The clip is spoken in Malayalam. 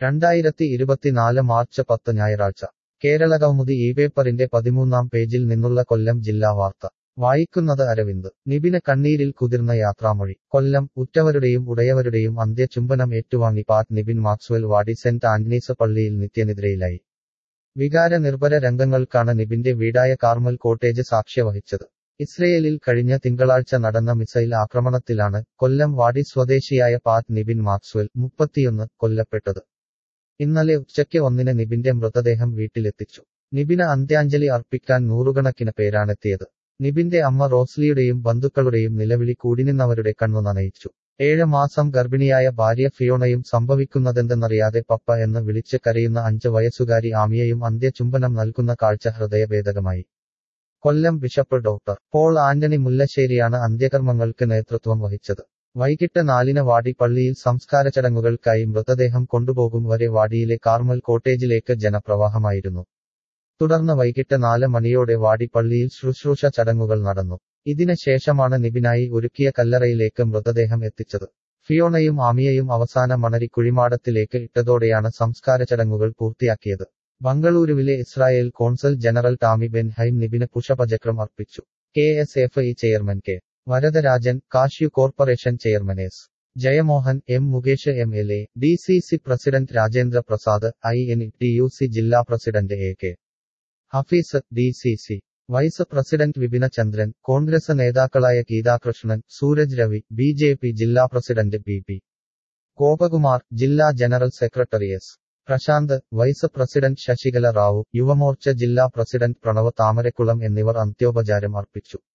രണ്ടായിരത്തി ഇരുപത്തിനാല് മാർച്ച് പത്ത് ഞായറാഴ്ച കേരളകൗമുദി ഈ പേപ്പറിന്റെ പതിമൂന്നാം പേജിൽ നിന്നുള്ള കൊല്ലം ജില്ലാ വാർത്ത വായിക്കുന്നത് അരവിന്ദ് നിബിന് കണ്ണീരിൽ കുതിർന്ന യാത്രാമൊഴി കൊല്ലം ഉറ്റവരുടെയും ഉടയവരുടെയും അന്ത്യചുംബനം ഏറ്റുവാങ്ങി Pat Nibin Maxwell Vadi Saint Antony's പള്ളിയിൽ നിത്യനിദ്രയിലായി വികാര നിർഭര രംഗങ്ങൾക്കാണ് നിബിന്റെ വീടായ കാർമൽ കോട്ടേജ് സാക്ഷ്യവഹിച്ചത് ഇസ്രയേലിൽ കഴിഞ്ഞ തിങ്കളാഴ്ച നടന്ന മിസൈൽ ആക്രമണത്തിലാണ് കൊല്ലം വാടി സ്വദേശിയായ പാറ്റ് നിബിൻ മാക്സ്വൽ മുപ്പത്തിയൊന്ന് കൊല്ലപ്പെട്ടത് ഇന്നലെ ഉച്ചയ്ക്ക് ഒന്നിന് നിബിന്റെ മൃതദേഹം വീട്ടിലെത്തിച്ചു നിബിന് അന്ത്യാഞ്ജലി അർപ്പിക്കാൻ നൂറുകണക്കിന് പേരാണെത്തിയത് നിബിന്റെ അമ്മ റോസ്ലിയുടെയും ബന്ധുക്കളുടെയും നിലവിളി കൂടിനിന്നവരുടെ കണ്ണു നനയിച്ചു ഏഴ് മാസം ഗർഭിണിയായ ഭാര്യ ഫിയോണയും സംഭവിക്കുന്നതെന്തെന്നറിയാതെ പപ്പ എന്ന് വിളിച്ച് കരയുന്ന അഞ്ച് വയസ്സുകാരി ആമിയയും അന്ത്യചുംബനം നൽകുന്ന കാഴ്ച ഹൃദയഭേദകമായി Kollam bishop doctor Paul Antony മുല്ലശ്ശേരിയാണ് അന്ത്യകർമ്മങ്ങൾക്ക് നേതൃത്വം വഹിച്ചത് വൈകിട്ട് നാലിന് വാടി പള്ളിയിൽ സംസ്കാര ചടങ്ങുകൾക്കായി മൃതദേഹം കൊണ്ടുപോകും വരെ വാടിയിലെ കാർമൽ കോട്ടേജിലേക്ക് ജനപ്രവാഹമായിരുന്നു തുടർന്ന് വൈകിട്ട് നാല് മണിയോടെ വാടി പള്ളിയിൽ ശുശ്രൂഷ ചടങ്ങുകൾ നടന്നു ഇതിന് ശേഷമാണ് നിബിനായി ഒരുക്കിയ കല്ലറയിലേക്ക് മൃതദേഹം എത്തിച്ചത് ഫിയോണയും ആമിയയും അവസാന മണരി കുഴിമാടത്തിലേക്ക് ഇട്ടതോടെയാണ് സംസ്കാര ചടങ്ങുകൾ പൂർത്തിയാക്കിയത് ബംഗളൂരുവിലെ Israel consul general Tammy Ben Haim നിബിന് പുഷ്പചക്രം അർപ്പിച്ചു K S F E chairman K Varadarajan cashew corporation chairman S Jayamohan M Mukesh M L A D C C president Rajendra Prasad I N T U C ജില്ലാ president A K Hafeez D C C vice president Vipina Chandran congress നേതാക്കളായ Geethakrishnan Sooraj Ravi B J P ജില്ലാ പ്രസിഡന്റ് ബി പി ഗോപകുമാർ ജില്ലാ general secretary S Prashant vice president Shashikala Rao Yuvamorcha ജില്ലാ പ്രസിഡന്റ് പ്രണവ് താമരക്കുളം എന്നിവർ അന്ത്യോപചാരം അർപ്പിച്ചു